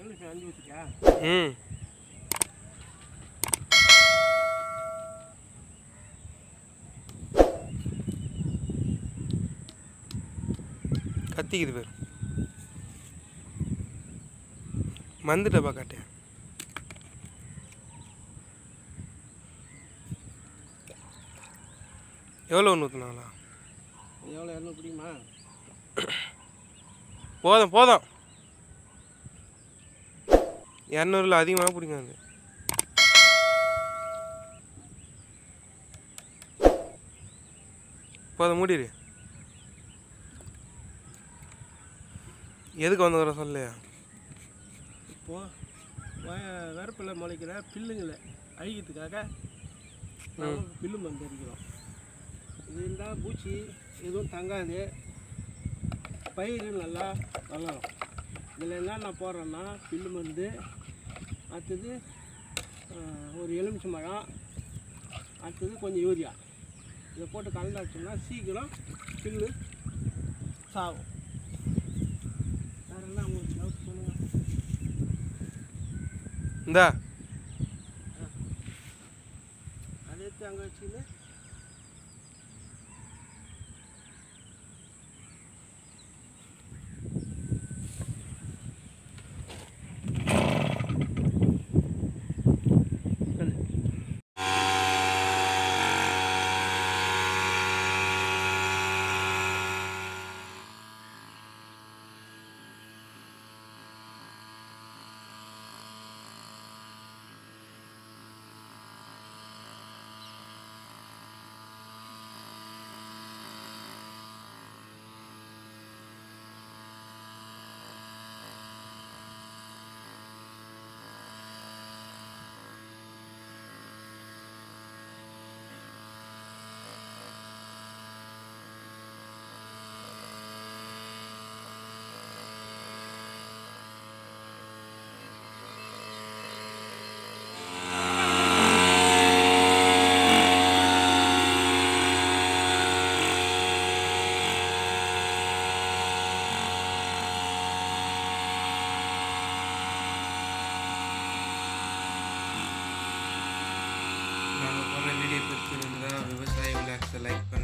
எலுமிச்சை அஞ்சு ஊற்றிக்கா ம் கத்திக்குது பேர் மந்து டப்பா காட்டேன் எவ்வளோ ஒன்று ஊற்றுனாங்களா எவ்வளோ இரநூறு பிடிக்குமா போதும் போதும் இரநூறுல அதிகமாக பிடிக்காது போதும் மூடிடு எதுக்கு வந்து வர சொல்லையா இப்போது வேறப்பில் முளைக்கிற பில்லுங்களை அழிக்கிறதுக்காக நாம பில்லு மருந்து அடிக்கிறோம் இது இருந்தால் பூச்சி எதுவும் தங்காது பயிர் நல்லா வளரும் இதில் என்னென்ன போடுறோன்னா பில்லு மருந்து அடுத்தது ஆஹ், ஒரு எலுமிச்சை மரம் அடுத்தது கொஞ்சம் யூரியா இதை போட்டு கலந்தாச்சோம்னா சீக்கிரம் பில்லு சாகும் வேறு என்ன உங்களுக்கு டவுட் சொல்லுங்கள் இந்தா அதை எடுத்து அங்கே வச்சுக்கின்னு நாங்கள் போகிற வீடியோ பிடிச்சிருந்தா விவசாய விளாக்ஸை லைக்